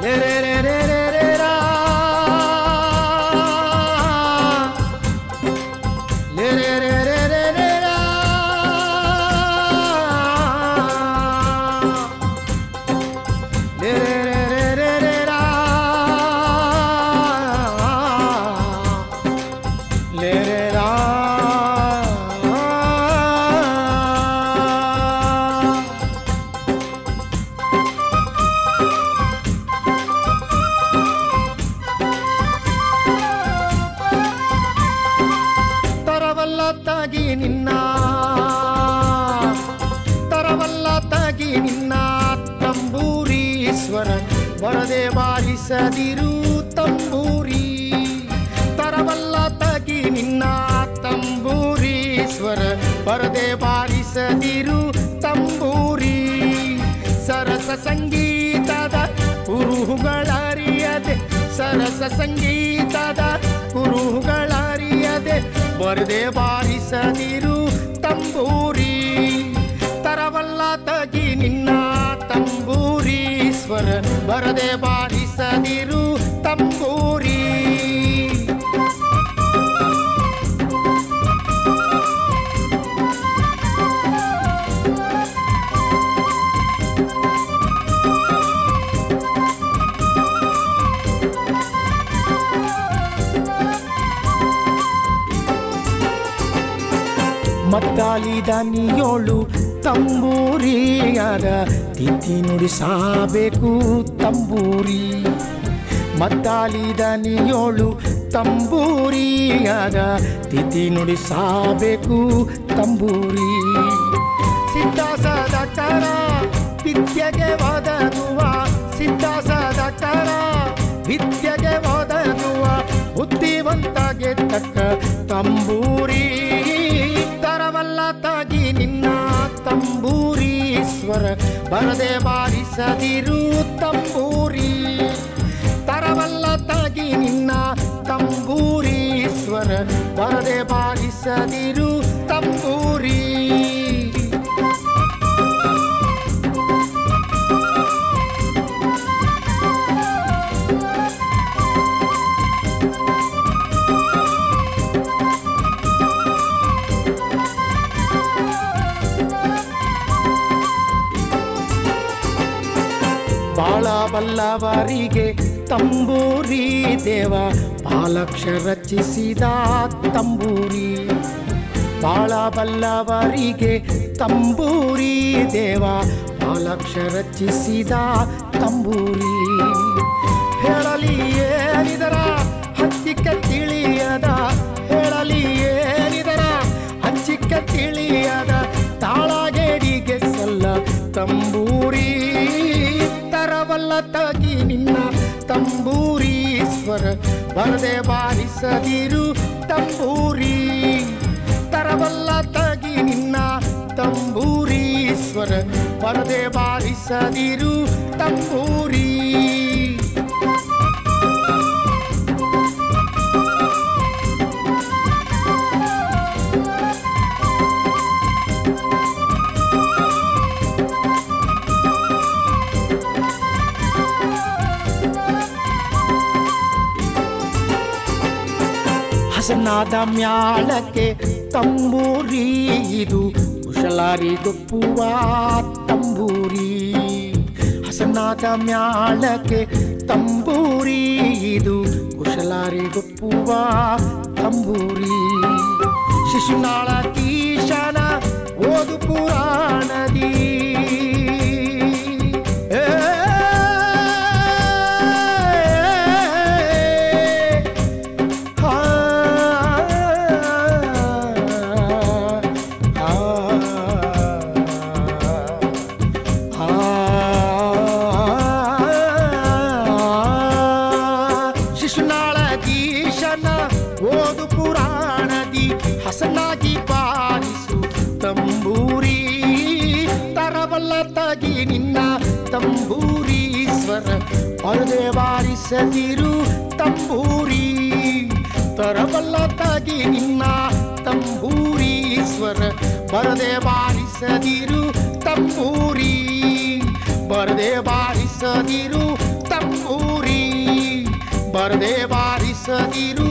ಲೇ ರೇ ರೇ ರೇ ರೇ ರೇ ರಾ. ಲೇ ರೇ ರೇ ರೇ ರೇ ರೇ ರಾ. ಲೇ ರೇ ರೇ ರೇ ರೇ ರೇ ರಾ. ಲೇ ರೇ ರಾ. ತರವಲ್ಲ ತಾಗಿ ನಿನ್ನ ತರವಲ್ಲ ತಾಗಿ ನಿನ್ನ ತಂಬೂರೀಶ್ವರ ಬರದೆ ಬಾರಿಸದಿರು ತಂಬೂರಿ ತರವಲ್ಲ ತಾಗಿ ನಿನ್ನ ತಂಬೂರೀಶ್ವರ ಬರದೆ ಬಾರಿಸದಿರು ತಂಬೂರಿ ಸರಸ ಸಂಗೀತದ ಕುರುಹುಗಳರಿಯದೆ ಸರಸ ಸಂಗೀತದ ಕುರುಹುಗಳರಿಯದೆ ಬರದೆ ಬಾರಿಸದಿರು ತಂಬೂರಿ ತರವಲ್ಲ ತಗಿ ನಿನ್ನ ತಂಬೂರೀಶ್ವರ ಬರದೆ ಬಾರಿಸದಿರು ತಂಬೂರಿ ಮದ್ದಾಲಿದ ನೀಯೋಳು ತಂಬೂರಿಯಾದ ತಿಥಿ ನುಡಿಸಬೇಕು ತಂಬೂರಿ ಮದ್ದಾಲಿದ ನೀಯೋಳು ತಂಬೂರಿಯಾದ ತಿಥಿ ನುಡಿಸಬೇಕು ತಂಬೂರಿ ಸಿದ್ಧಾಸದ ಕರ ವಿದ್ಯೆಗೆ ಒದಗುವ ಸಿದ್ಧಾಸದ ಕರ ವಿದ್ಯೆಗೆ ಒದಗುವ ಬುದ್ಧಿವಂತಗೆ ತಕ್ಕ ತಂಬೂರಿ ತರವಲ್ಲ ತಾಗಿ ನಿನ್ನ ತಂಬೂರೀಶ್ವರ ಬರದೆ ಬಾರಿಸದಿರು ತಂಬೂರಿ ತರವಲ್ಲ ತಾಗಿ ನಿನ್ನ ತಂಬೂರೀಶ್ವರ ಬರದೆ ಬಾರಿಸದಿರು ತಂಬೂರಿ ಬಾಳ ಬಲ್ಲವರಿಗೆ ತಂಬೂರಿ ದೇವ ಪಾಲಕ್ಷ ರಚಿಸಿದ ತಂಬೂರಿ ಬಾಳ ಬಲ್ಲವರಿಗೆ ತಂಬೂರಿ ದೇವ ಪಾಲಕ್ಷ ರಚಿಸಿದ ತಂಬೂರಿ ಹೇಳಲಿ ಏನಿದರ ಹಚ್ಚಿಕ ತಿಳಿಯದ ಹೇಳಲಿ ಏನಿದರ ಹಚ್ಚಿಕ ತಿಳಿಯದ ತಾಳಗೇಡಿಗೆ ಸಲ್ಲ ತಂಬೂರಿ ತರವಲ್ಲ ತಾಗಿ ನಿನ್ನ ತಂಬೂರೀಶ್ವರ ಬರದೆ ಬಾರಿಸದಿರು ತಂಬೂರಿ ತರವಲ್ಲ ತಾಗಿ ನಿನ್ನ ತಂಬೂರೀಶ್ವರ ಬರದೆ ಬಾರಿಸದಿರು ತಂಬೂರಿ ಹಸನಾದ ಮ್ಯಾಳಕ್ಕೆ ತಂಬೂರಿ ಇದು ಕುಶಲಾರಿ ಗೊಪ್ಪುವ ತಂಬೂರಿ ಹಸನಾದ ಮ್ಯಾಳಕ್ಕೆ ತಂಬೂರಿ ಇದು ಕುಶಲಾರಿ ಗೊಪ್ಪುವ ತಂಬೂರಿ ಶಿಶುನಾಳ ತೀಶನ ಓದು ಪುರಾಣದಿ ಏ ಶಿಶುನಾಳ ಗೀಶನ ಓದು ಪುರಾಣದಿ ಹಸನಾಗಿ ಬಾರಿಸು ತಂಬೂರಿ ತರವಲ್ಲ ತಗಿ ನಿನ್ನ ತಂಬೂರೀಶ್ವರ ಪರದೆ ಬಾರಿಸದಿರು ತಂಬೂರಿ ತರವಲ್ಲ ತಗಿ ನಿನ್ನ ತಂಬೂರೀಶ್ವರ ಬರದೆ ಬಾರಿಸದಿರು ತಂಬೂರಿ ಬರದೆ ಬಾರಿಸದಿರು ತಂಬೂರಿ ಊರಿ ಬರದೆ ಬಾರಿಸದಿರು